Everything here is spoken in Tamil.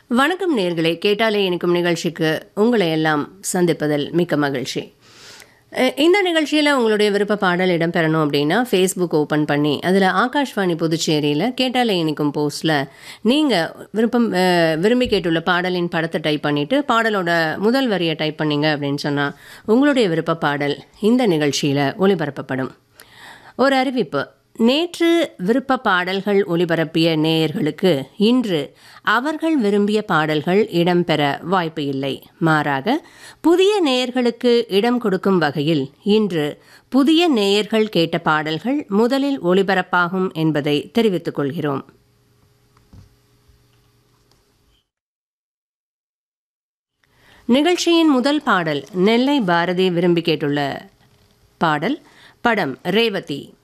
வணக்கம் நேர்களே கேட்டாலே இனிக்கும் நிகழ்ச்சிக்கு உங்களை எல்லாம் சந்திப்பதில் மிக்க மகிழ்ச்சி அஹ் இந்த நிகழ்ச்சியில் உங்களுடைய விருப்ப பாடல் இடம்பெறணும் அப்படின்னா ஃபேஸ்புக் ஓப்பன் பண்ணி அதில் ஆகாஷ்வாணி புதுச்சேரியில் கேட்டாலே இனிக்கும் போஸ்ட்டில் நீங்கள் விருப்பம் அஹ், விரும்பி கேட்டுள்ள பாடலின் படத்தை டைப் பண்ணிவிட்டு பாடலோட முதல் வரியை டைப் பண்ணீங்க அப்படின்னு சொன்னால் உங்களுடைய விருப்ப பாடல் இந்த நிகழ்ச்சியில் ஒளிபரப்பப்படும் ஒரு அறிவிப்பு நேற்று விருப்ப பாடல்கள் ஒலிபரப்பிய நேயர்களுக்கு இன்று அவர்கள் விரும்பிய பாடல்கள் இடம்பெற வாய்ப்பு இல்லை மாறாக புதிய நேயர்களுக்கு இடம் கொடுக்கும் வகையில் இன்று புதிய நேயர்கள் கேட்ட பாடல்கள் முதலில் ஒலிபரப்பாகும் என்பதை தெரிவித்துக் கொள்கிறோம் நிகழ்ச்சியின் முதல் பாடல் நெல்லை பாரதி விரும்பி கேட்டுள்ள பாடல் படம் ரேவதி